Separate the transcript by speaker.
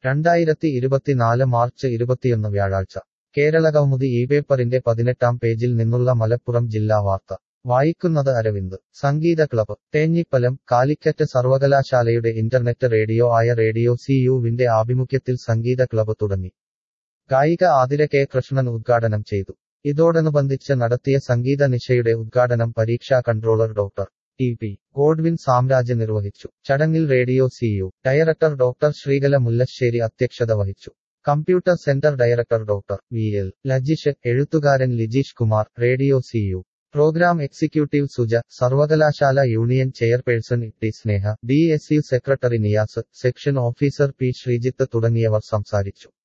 Speaker 1: രണ്ടായിരത്തി ഇരുപത്തിനാല് മാർച്ച് ഇരുപത്തിയൊന്ന് വ്യാഴാഴ്ച കേരളകൗമുദി ഈ പേപ്പറിന്റെ പതിനെട്ടാം പേജിൽ നിന്നുള്ള മലപ്പുറം ജില്ലാ വാർത്ത വായിക്കുന്നത് അരവിന്ദ് സംഗീത ക്ലബ് തേഞ്ഞിപ്പലം കാലിക്കറ്റ് സർവകലാശാലയുടെ ഇന്റർനെറ്റ് റേഡിയോ ആയ റേഡിയോ സി യുവിന്റെ ആഭിമുഖ്യത്തിൽ സംഗീത ക്ലബ് തുടങ്ങി ഗായിക ആതിര കെ കൃഷ്ണൻ ഉദ്ഘാടനം ചെയ്തു ഇതോടനുബന്ധിച്ച് നടത്തിയ സംഗീത നിശയുടെ ഉദ്ഘാടനം പരീക്ഷാ controller doctor T P Godwin Samraj നിർവഹിച്ചു ചടങ്ങിൽ radio C U director doctor Sreekala Mullassery അധ്യക്ഷത വഹിച്ചു computer centre director doctor V L Lajish എഴുത്തുകാരൻ Lijeesh Kumar radio C U programme executive Suja സർവകലാശാല union chairperson T Sneha D S U secretary Niyas section officer P Sreejith തുടങ്ങിയവർ സംസാരിച്ചു